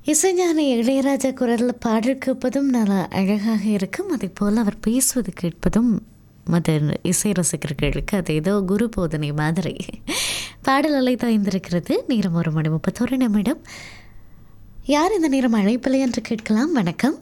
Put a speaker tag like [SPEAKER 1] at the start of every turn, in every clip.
[SPEAKER 1] இசைஞானி இளையராஜா குரலில் பாடல் கேட்பதும் நல்லா அழகாக இருக்கும் அதே போல் அவர் பேசுவது கேட்பதும் மத இசை ரசிகர்களுக்கு அது ஏதோ குரு போதனை மாதிரி பாடல் அலை தாய்ந்திருக்கிறது நேரம் ஒரு மணி முப்பத்தொரு நிமிடம் யார் இந்த நேரம் அழைப்பில்லை என்று கேட்கலாம் வணக்கம்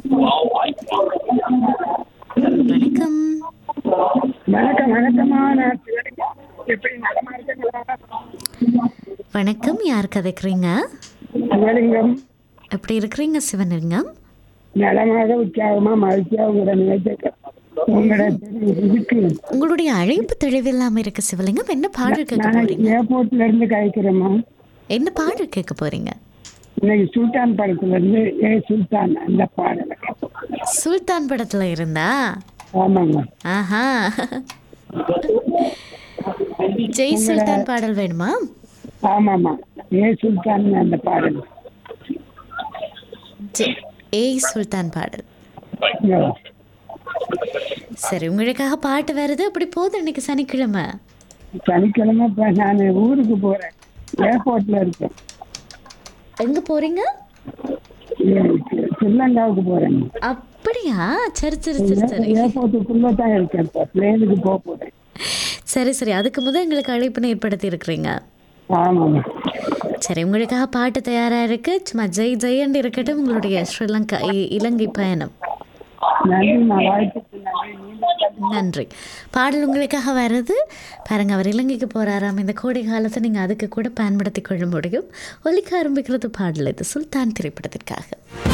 [SPEAKER 1] வணக்கம்
[SPEAKER 2] வணக்கம் வணக்கம்மா நான் சிவலிங்கம் எப்படி நலமா இருக்கீங்களா
[SPEAKER 1] வணக்கம் யார் கதைக்கிறீங்க
[SPEAKER 2] சிவலிங்கம்
[SPEAKER 1] எப்படி இருக்கிறீங்க சிவனிங்கம்
[SPEAKER 2] நலமாக உற்சாகமா மகிழ்ச்சியா உங்களோட நினைச்ச உங்களோட இதுக்கு
[SPEAKER 1] உங்களுடைய அழைப்பு தெளிவில்லாமல் இருக்கு சிவலிங்கம் என்ன பாடல் கேட்க
[SPEAKER 2] நான்
[SPEAKER 1] போறீங்க
[SPEAKER 2] ஏர்போர்ட்ல இருந்து கழிக்கிறேம்மா
[SPEAKER 1] என்ன பாடல் கேட்க போறீங்க
[SPEAKER 2] இன்னைக்கு சுல்தான் படத்துல இருந்து ஏ சுல்தான் அந்த பாடலை
[SPEAKER 1] சுல்தான் படத்துல இருந்தா
[SPEAKER 2] ஆமாங்க
[SPEAKER 1] ஆஹா ஜெய் சுல்தான் பாடல் வேணுமா
[SPEAKER 2] ஆமாம்மா ஏ சுல்தான் அந்த பாடல்
[SPEAKER 1] ஜெ- ஏய் சுல்தான் பாடல்
[SPEAKER 2] ஐயோ,
[SPEAKER 1] சரி உங்களுக்காக பாட்டு வருது அப்படி போகுது இன்னைக்கு சனிக்கிழமை
[SPEAKER 2] சனிக்கிழமை இப்ப நான் ஊருக்கு போறேன் ஏர்போர்ட்ல இருக்கேன்
[SPEAKER 1] எங்க போறீங்க
[SPEAKER 2] ஏ, ஸ்ரீலங்காவுக்கு போறேன்
[SPEAKER 1] அப்படியா சரி சரி சரி சரி
[SPEAKER 2] ஏர்போர்ட்டுக்குள்ள தான் இருக்கேன் இப்போ பிளேனுக்கு போக போறேன்
[SPEAKER 1] சரி சரி அதுக்கு முதல் எங்களுக்கு அழைப்பினை ஏற்படுத்தி இருக்கிறீங்க
[SPEAKER 2] ஆமாம்மா
[SPEAKER 1] சரி உங்களுக்காக பாட்டு தயாரா இருக்கு சும்மா ஜெய் ஜெயண்ட் இருக்கட்டும் உங்களுடைய ஸ்ரீலங்கா இ- இலங்கை பயணம்
[SPEAKER 2] நன்றிம்மா வாய்ப்புக்கு நன்றி நீங்க
[SPEAKER 1] நன்றி பாடல் உங்களுக்காக வருது பாருங்க அவர் இலங்கைக்கு போறாராம் இந்த கோடை காலத்தை நீங்க அதுக்கு கூட பயன்படுத்திக் கொள்ள முடியும் ஒலிக்க ஆரம்பிக்கிறது பாடல் இது சுல்தான் திரைப்படத்திற்காக